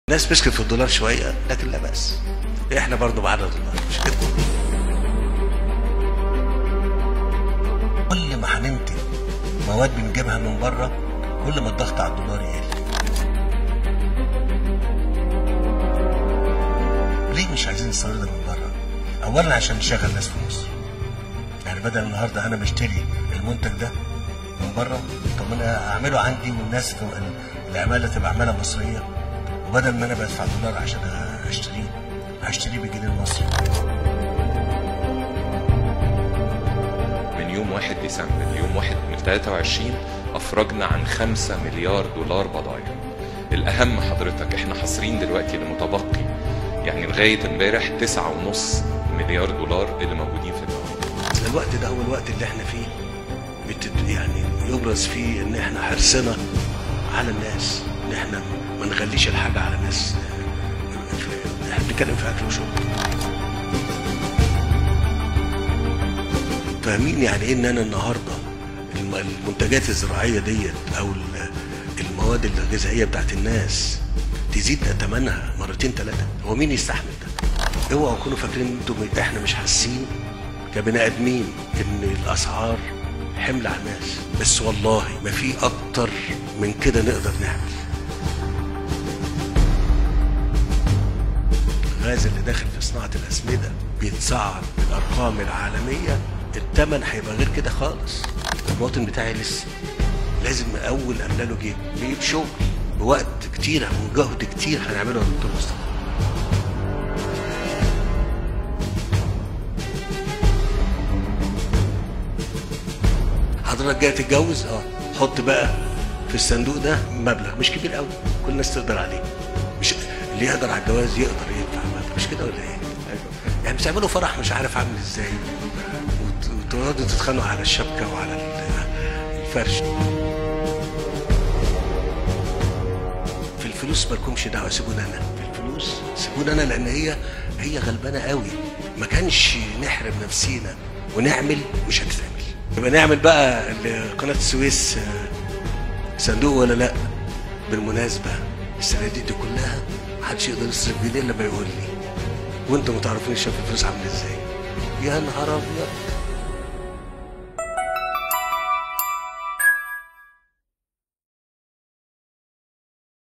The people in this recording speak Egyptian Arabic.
الناس مسكت في الدولار شويه لكن لا باس احنا برضه معانا دولار مش كده كل ما هننتج مواد بنجيبها من بره كل ما الضغط على الدولار يقل ليه مش عايزين نستوردها من بره اولا عشان نشغل ناس في مصر يعني بدل النهارده انا بشتري المنتج ده من بره طب انا اعمله عندي والناس في العماله تبقى عماله مصريه وبدل ما انا بدفع دولار عشان اشتريه هشتريه بالجنيه المصري من يوم 1 ديسمبر ليوم 1 من 23 افرجنا عن 5 مليار دولار بضائع الاهم حضرتك احنا حاصرين دلوقتي المتبقي يعني لغايه امبارح 9.5 مليار دولار اللي موجودين في الدولار الوقت ده هو الوقت اللي احنا فيه بتت يعني يبرز فيه ان احنا حرصنا على الناس ان احنا ما نغليش الحاجه على الناس في- احنا بنتكلم في اكل وشرب فاهمين يعني ايه ان انا النهارده الم- المنتجات الزراعيه ديت او ال- المواد الغذائيه بتاعت الناس تزيد ثمنها مرتين ثلاثه هو مين يستحمل ده؟ اوعوا تكونوا فاكرين انتم احنا مش حاسين كبني ادمين ان الاسعار حمل على الناس بس والله ما في اكتر من كده نقدر نعمل الغاز اللي داخل في صناعه الاسمده بيتسعر بالارقام العالميه الثمن هيبقى غير كده خالص المواطن بتاعي لسه لازم اول املى له جيب بيجيب شغل بوقت كتير وجهد كتير هنعمله يا دكتور مصطفى حضرتك جاي تتجوز اه حط بقى في الصندوق ده مبلغ مش كبير قوي كل الناس تقدر عليه مش اللي يقدر على الجواز يقدر يدفع مبلغ مش كده ولا ايه؟ يعني بتعملوا فرح مش عارف عامل ازاي وت- وتقعدوا تتخانقوا على الشبكه وعلى ال- الفرش في الفلوس مالكمش دعوه سيبونا انا في الفلوس سيبونا انا لان هي هي غلبانه قوي ما كانش نحرم نفسينا ونعمل مش هتتعمل يبقى نعمل بقى ال- قناه السويس آه، صندوق ولا لا بالمناسبه السنه دي, دي كلها محدش يقدر يصرف جنيه الا لما يقول لي وانتوا ما تعرفونيش شايف الفلوس عامله ازاي يا نهار ابيض